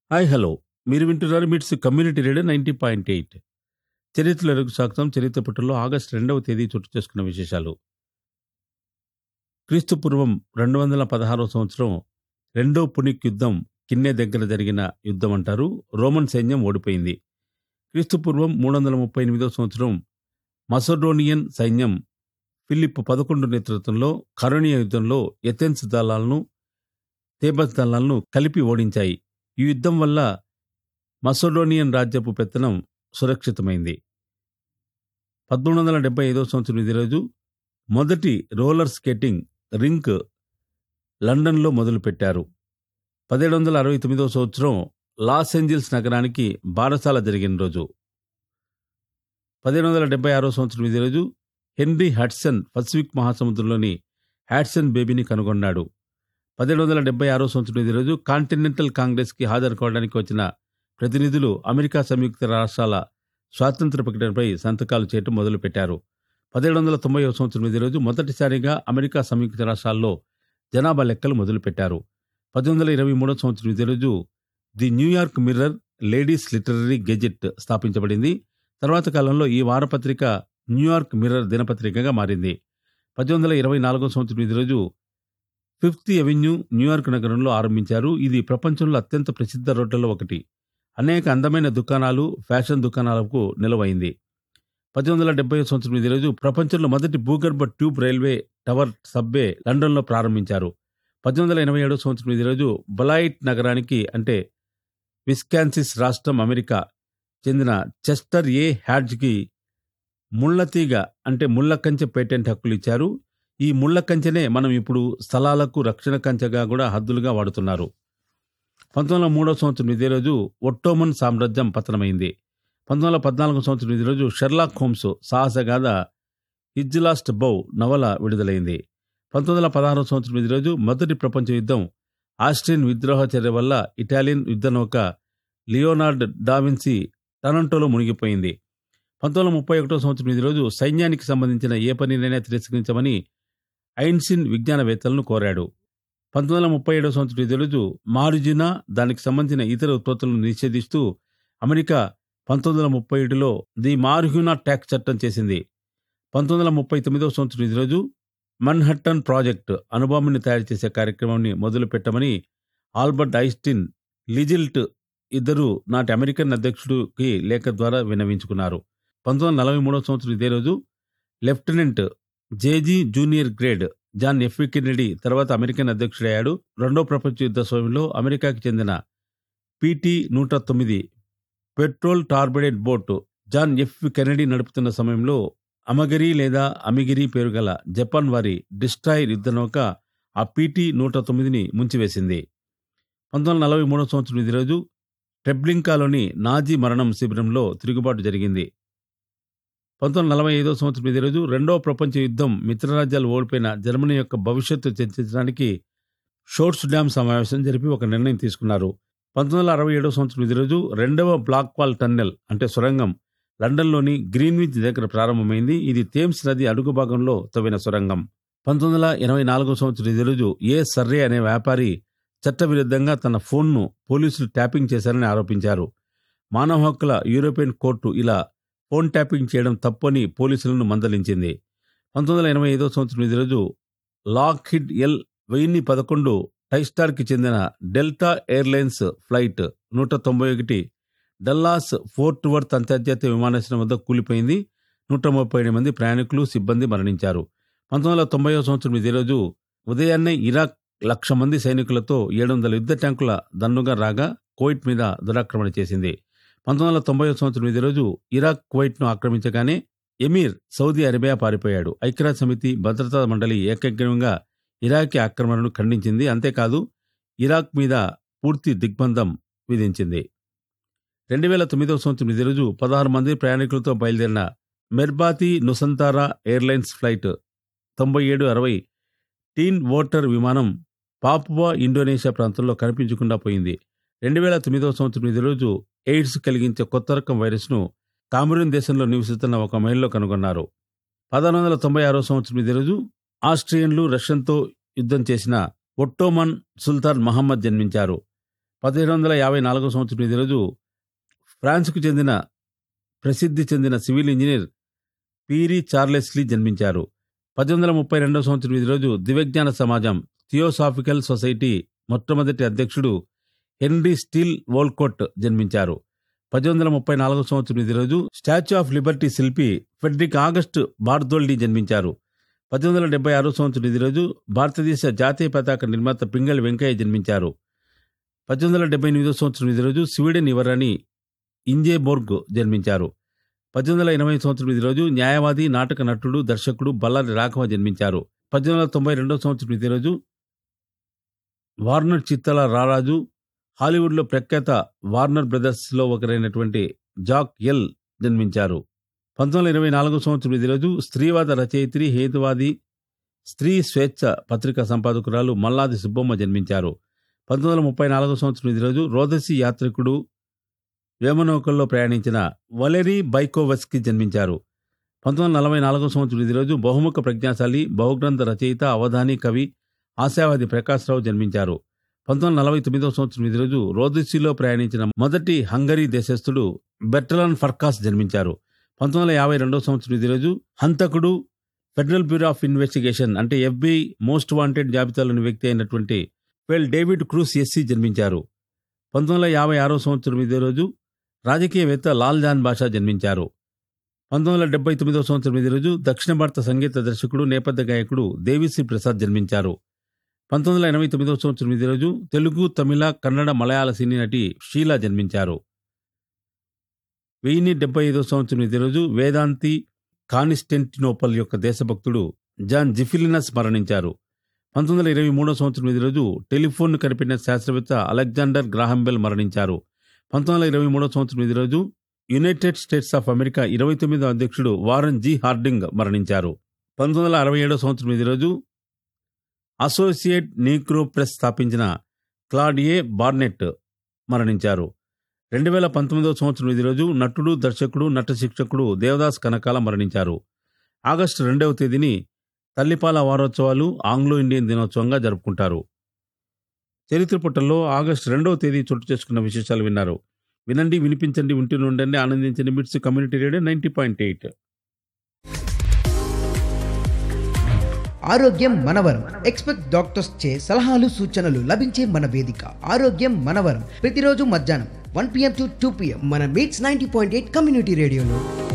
hi hello మీరు వింటున్నారు MITS community radio ninety point eight చరిత్రలకు స్వాగతం చరిత్ర పుటల్లో ఆగస్టు రెండవ తేదీ చోటు చేసుకున్న విశేషాలు క్రీస్తు పూర్వం రెండు వందల పదహారవ సంవత్సరం రెండో పునిక్ యుద్ధం కిన్నె దగ్గర జరిగిన యుద్ధం అంటారు రోమన్ సైన్యం ఓడిపోయింది క్రీస్తు పూర్వం మూడు వందల ముప్పై ఎనిమిదవ సంవత్సరం మసడోనియన్ సైన్యం ఫిలిప్ పదకొండు నేతృత్వంలో కరోనియా యుద్ధంలో ఎథెన్స్ దళాలను తేబస్ దళాలను కలిపి ఓడించాయి ఈ యుద్ధం వల్ల మసోడోనియన్ రాజ్యపు పెత్తనం సురక్షితమైంది పదమూడు వందల డెబ్బై ఐదవ సంవత్సరం ఇదే రోజు మొదటి రోలర్ స్కేటింగ్ రింక్ లండన్లో మొదలుపెట్టారు పదిహేడు వందల అరవై తొమ్మిదవ సంవత్సరం లాస్ ఏంజల్స్ నగరానికి బారసాల జరిగిన రోజు పదిహేడు వందల డెబ్బై ఆరో సంవత్సరం ఇదే రోజు హెన్రీ హడ్సన్ పసిఫిక్ మహాసముద్రంలోని హ్యాడ్సన్ బేబీని కనుగొన్నాడు పదిహేడు వందల డెబ్బై ఆరో సంవత్సరం ఇదే రోజు కాంటినెంటల్ కాంగ్రెస్కి హాజరు కావడానికి వచ్చిన ప్రతినిధులు అమెరికా సంయుక్త రాష్ట్రాల స్వాతంత్ర ప్రకటనపై సంతకాలు చేయటం మొదలుపెట్టారు పదిహేడు వందల తొంభై సంవత్సరం ఇదే రోజు మొదటిసారిగా అమెరికా సంయుక్త రాష్ట్రాల్లో జనాభా లెక్కలు మొదలుపెట్టారు పద్దెనిమిది వందల ఇరవై మూడో సంవత్సరం ఇదే రోజు the New York Mirror Ladies Literary Gazette స్థాపించబడింది తర్వాత కాలంలో ఈ వారపత్రిక న్యూయార్క్ మిర్రర్ దినపత్రికగా మారింది పద్దెనిమిది వందల ఇరవై నాలుగో సంవత్సరం ఇదే రోజు ఫిఫ్త్ ఎవెన్యూ న్యూయార్క్ నగరంలో ఆరంభించారు ఇది ప్రపంచంలో అత్యంత ప్రసిద్ధ రోడ్లలో ఒకటి అనేక అందమైన దుకాణాలు ఫ్యాషన్ దుకాణాలకు నిలవైంది పద్దెనిమిది వందల డెబ్బై సంవత్సరం ఇదే రోజు ప్రపంచంలో మొదటి భూగర్భ ట్యూబ్ రైల్వే టవర్ సబ్వే లండన్లో ప్రారంభించారు పద్దెనిమిది వందల ఎనభై ఏడో సంవత్సరం ఇదే రోజు బలాయిట్ నగరానికి అంటే విస్కాన్సిస్ రాష్ట్రం అమెరికా చెందిన చెస్టర్ ఏ హ్యాడ్జ్కి ముళ్లతీగ అంటే ముళ్ళ కంచె పేటెంట్ హక్కులు ఇచ్చారు ఈ ముళ్ళ కంచెనే మనం ఇప్పుడు స్థలాలకు రక్షణ కంచెగా కూడా హద్దులుగా వాడుతున్నారు పంతొమ్మిది వందల మూడో సంవత్సరం ఇదే రోజు ఒట్టోమన్ సామ్రాజ్యం పతనమైంది పంతొమ్మిది వందల పద్నాలుగో సంవత్సరం ఇదే రోజు షెర్లాక్ హోమ్స్ సాహసగాథ ఇజ్లాస్ట్ బౌ నవల విడుదలైంది పంతొమ్మిది వందల పదహారో సంవత్సరం ఇదే రోజు మొదటి ప్రపంచ యుద్ధం ఆస్ట్రియన్ విద్రోహ చర్య వల్ల ఇటాలియన్ యుద్ధ నౌక లియోనార్డ్ డావిన్సీ టొరంటోలో మునిగిపోయింది పంతొమ్మిది వందల ముప్పై ఒకటో సంవత్సరం ఇదే రోజు సైన్యానికి సంబంధించిన ఏ పనినైనా తిరస్కరించమని ఐన్సిన్ విజ్ఞానవేత్తలను కోరాడు పంతొమ్మిది వందల ముప్పై ఏడో సంవత్సరం ఇదే రోజు మారుజినా దానికి సంబంధించిన ఇతర ఉత్పత్తులను నిషేధిస్తూ అమెరికా పంతొమ్మిది వందల ముప్పై ఏడులో ది మార్హ్యూనా ట్యాక్స్ చట్టం చేసింది పంతొమ్మిది వందల ముప్పై తొమ్మిదో సంవత్సరం ఇదే రోజు మన్హట్టన్ ప్రాజెక్ట్ అణుబాంబుని తయారు చేసే కార్యక్రమాన్ని మొదలు పెట్టమని ఆల్బర్ట్ ఐస్టిన్ లిజిల్ట్ ఇద్దరు నాటి అమెరికన్ అధ్యక్షుడికి లేఖ ద్వారా విన్నవించుకున్నారు పంతొమ్మిది వందల నలభై మూడో సంవత్సరం ఇదే రోజు lieutenant JG junior grade John F Kennedy తర్వాత అమెరికన్ అధ్యక్షుడయ్యాడు రెండో ప్రపంచ యుద్ధ సమయంలో అమెరికాకి చెందిన పిటి నూట తొమ్మిది patrol torpedo boat John F Kennedy నడుపుతున్న సమయంలో అమగిరి లేదా అమిగిరి పేరు గల జపాన్ వారి డిస్ట్రాయర్ యుద్ధ నౌక ఆ పిటి నూట తొమ్మిదిని ముంచివేసింది పంతొమ్మిది వందల నలభై మూడో సంవత్సరం ఇదే రోజు ట్రెబ్లింకాలోని నాజీ మరణం శిబిరంలో తిరుగుబాటు జరిగింది పంతొమ్మిది వందల నలభై ఐదో సంవత్సరం ఇదే రోజు రెండవ ప్రపంచ యుద్ధం మిత్రరాజ్యాలు ఓడిపోయిన జర్మనీ యొక్క భవిష్యత్తు చర్చించడానికి షోర్ట్స్ డ్యామ్ సమావేశం జరిపి ఒక నిర్ణయం తీసుకున్నారు పంతొమ్మిది వందల అరవై ఏడో సంవత్సరం ఇదే రోజు రెండవ బ్లాక్ వాల్ టన్నెల్ అంటే సొరంగం లండన్లోని గ్రీన్విచ్ దగ్గర ప్రారంభమైంది ఇది థేమ్స్ నది అడుగు భాగంలో తవ్విన సొరంగం పంతొమ్మిది వందల ఎనభై నాలుగో సంవత్సరం ఇదే రోజు ఏ సర్రే అనే వ్యాపారి చట్టవిరుద్ధంగా తన ఫోన్ను పోలీసులు ట్యాపింగ్ చేశారని ఆరోపించారు మానవ హక్కుల యూరోపియన్ కోర్టు ఇలా ఫోన్ ట్యాపింగ్ చేయడం తప్పని పోలీసులను మందలించింది పంతొమ్మిది వందల ఎనభై ఐదో సంవత్సరం ఇదే రోజు లాక్హిడ్ ఎల్ వెయ్యి పదకొండు టైస్టార్కి చెందిన డెల్టా ఎయిర్లైన్స్ ఫ్లైట్ నూట తొంభై ఒకటి డల్లాస్ ఫోర్ట్ వర్త్ అంతర్జాతీయ విమానాశ్రయం వద్ద కూలిపోయింది నూట ముప్పై ఏడు మంది ప్రయాణికులు సిబ్బంది మరణించారు పంతొమ్మిది వందల తొంభై సంవత్సరం ఇదే రోజు ఉదయాన్నే ఇరాక్ లక్ష మంది సైనికులతో ఏడు వందల యుద్ధ ట్యాంకుల దన్నుగా రాగా కువైట్ మీద దురాక్రమణ చేసింది పంతొమ్మిది వందల తొంభై సంవత్సరం ఇదే రోజు ఇరాక్ కువైట్ను ఆక్రమించగానే ఎమీర్ సౌదీ అరేబియా పారిపోయాడు ఐక్యరాజ్య సమితి భద్రతా మండలి ఏకగ్రీవంగా ఇరాకీ ఆక్రమణను ఖండించింది అంతేకాదు ఇరాక్ మీద పూర్తి దిగ్బంధం విధించింది రెండు వేల తొమ్మిదవ సంవత్సరం ఇదే రోజు పదహారు మంది ప్రయాణికులతో బయలుదేరిన మెర్బాతి నుసంతారా ఎయిర్లైన్స్ ఫ్లైట్ తొంభై ఏడు అరవై టీన్ ఓటర్ విమానం పాపువా ఇండోనేషియా ప్రాంతంలో కనిపించకుండా పోయింది రెండు వేల తొమ్మిదవ సంవత్సరం ఇదే రోజు ఎయిడ్స్ కలిగించే కొత్త రకం వైరస్ను కామరూన్ దేశంలో నివసిస్తున్న ఒక మహిళలో కనుగొన్నారు పదహారు వందల తొంభై ఆరో సంవత్సరం ఇదే రోజు ఆస్ట్రియన్లు రష్యన్తో యుద్ధం చేసిన ఒట్టోమన్ సుల్తాన్ మహమ్మద్ జన్మించారు పదిహేడు వందల యాభై నాలుగో సంవత్సరం ఇదే రోజు ఫ్రాన్స్కు చెందిన ప్రసిద్ధి చెందిన సివిల్ ఇంజనీర్ పీరి చార్లెస్లీ జన్మించారు పద్దెనిమిది వందల ముప్పై రెండవ సంవత్సరం ఈ రోజు దివ్యజ్ఞాన సమాజం థియోసాఫికల్ సొసైటీ మొట్టమొదటి అధ్యక్షుడు హెన్రీ స్టీల్ వోల్కోట్ జన్మించారు పద్దెనిమిది వందల ముప్పై నాలుగవ సంవత్సరం ఈ రోజు స్టాచ్యూ ఆఫ్ లిబర్టీ శిల్పి ఫెడ్రిక్ ఆగస్ట్ బార్దోల్డీ జన్మించారు పద్దెనిమిది వందల డెబ్బై ఆరో సంవత్సరం ఈ రోజు భారతదేశ జాతీయ పతాక నిర్మాత పింగళి వెంకయ్య జన్మించారు పద్దెనిమిది వందల డెబ్బై ఎనిమిదో సంవత్సరం ఈ రోజు స్వీడన్ యువరాణి ఇంజేబోర్గ్ జన్మించారు పద్దెనిమిది వందల ఎనభై సంవత్సరం ఈ రోజు న్యాయవాది నాటక నటుడు దర్శకుడు బల్లారి రాఘవ జన్మించారు పద్దెనిమిది వందల తొంభై రెండవ సంవత్సరం ఇదే రోజు వార్నర్ చిత్తల రారాజు హాలీవుడ్లో ప్రఖ్యాత వార్నర్ బ్రదర్స్లో ఒకరైనటువంటి జాక్ ఎల్ జన్మించారు పంతొమ్మిది వందల ఇరవై నాలుగో సంవత్సరం ఇదే రోజు స్త్రీవాద రచయిత్రి హేతువాది స్త్రీ స్వేచ్ఛ పత్రికా సంపాదకురాలు మల్లాది సుబ్బమ్మ జన్మించారు పంతొమ్మిది వందల ముప్పై నాలుగో సంవత్సరం ఇదే రోజు రోదసి యాత్రికుడు వేమనౌకల్లో ప్రయాణించిన వలెరీ బైకోవస్కి జన్మించారు పంతొమ్మిది వందల నలభై నాలుగో సంవత్సరం ఇదే రోజు బహుముఖ ప్రజ్ఞాశాలి బహుగ్రంథ రచయిత అవధాని కవి ఆశావాది ప్రకాశ్రావు జన్మించారు పంతొమ్మిది వందల నలభై తొమ్మిదో సంవత్సరం ఇదే రోజు రోదసిలో ప్రయాణించిన మొదటి హంగరీ దేశస్థుడు బెర్టలాన్ ఫర్కాస్ జన్మించారు పంతొమ్మిది వందల యాభై రెండో సంవత్సరం ఇదే రోజు హంతకుడు ఫెడరల్ బ్యూరో ఆఫ్ ఇన్వెస్టిగేషన్ అంటే ఎఫ్బిఐ మోస్ట్ వాంటెడ్ జాబితాలోని వ్యక్తి అయినటువంటి ఫెల్ డేవిడ్ క్రూస్ ఎస్సీ జన్మించారు పంతొమ్మిది వందల యాభై ఆరో సంవత్సరం ఇదే రోజు రాజకీయవేత్త లాల్ జాన్ బాషా జన్మించారు పంతొమ్మిది వందల డెబ్బై తొమ్మిదో సంవత్సరం ఇదే రోజు దక్షిణ భారత సంగీత దర్శకుడు నేపథ్య గాయకుడు దేవిశ్రీ ప్రసాద్ జన్మించారు పంతొమ్మిది వందల ఎనభై తొమ్మిదో సంవత్సరం ఇదే రోజు తెలుగు తమిళ కన్నడ మలయాళ సినీ నటి షీలా జన్మించారు వెయ్యి డెబ్బై ఐదో సంవత్సరం ఇదే రోజు వేదాంతి కానిస్టెంటినోపల్ యొక్క దేశభక్తుడు జాన్ జిఫిలినస్ మరణించారు పంతొమ్మిది వందల ఇరవై మూడో సంవత్సరం ఇదే రోజు టెలిఫోన్ కనిపెట్టిన శాస్త్రవేత్త అలెగ్జాండర్ గ్రాహంబెల్ మరణించారు పంతొమ్మిది వందల ఇరవై మూడో సంవత్సరం ఇదే రోజు యునైటెడ్ స్టేట్స్ ఆఫ్ అమెరికా ఇరవై తొమ్మిదో అధ్యక్షుడు వారన్ జి హార్డింగ్ మరణించారు పంతొమ్మిది వందల అరవై ఏడో సంవత్సరం ఇదే రోజు అసోసియేట్ నీగ్రో ప్రెస్ స్థాపించిన క్లాడియే బార్నెట్ మరణించారు రెండు వేల పంతొమ్మిదవ సంవత్సరం ఇదే రోజు నటుడు దర్శకుడు నట శిక్షకుడు దేవదాస్ కనకాల మరణించారు ఆగస్టు రెండవ తేదీని తల్లిపాల వారోత్సవాలు ఆంగ్లో ఇండియన్ దినోత్సవంగా జరుపుకుంటారు చరిత్ర పుటల్లో ఆగస్టు రెండవ తేదీ చోటు చేసుకున్న విశేషాలు విన్నారు వినండి వినిపించండి వింటూనే ఉండండి ఆనందించండి MITS community radio ninety point eight ఆరోగ్యం మనవరం ఎక్స్పెక్ట్ డాక్టర్స్ చే సలహాలు సూచనలు లభించే మన వేదిక ఆరోగ్యం మనవరం ప్రతిరోజు మధ్యాహ్నం one PM to two PM మన MITS ninety point eight community రేడియోలో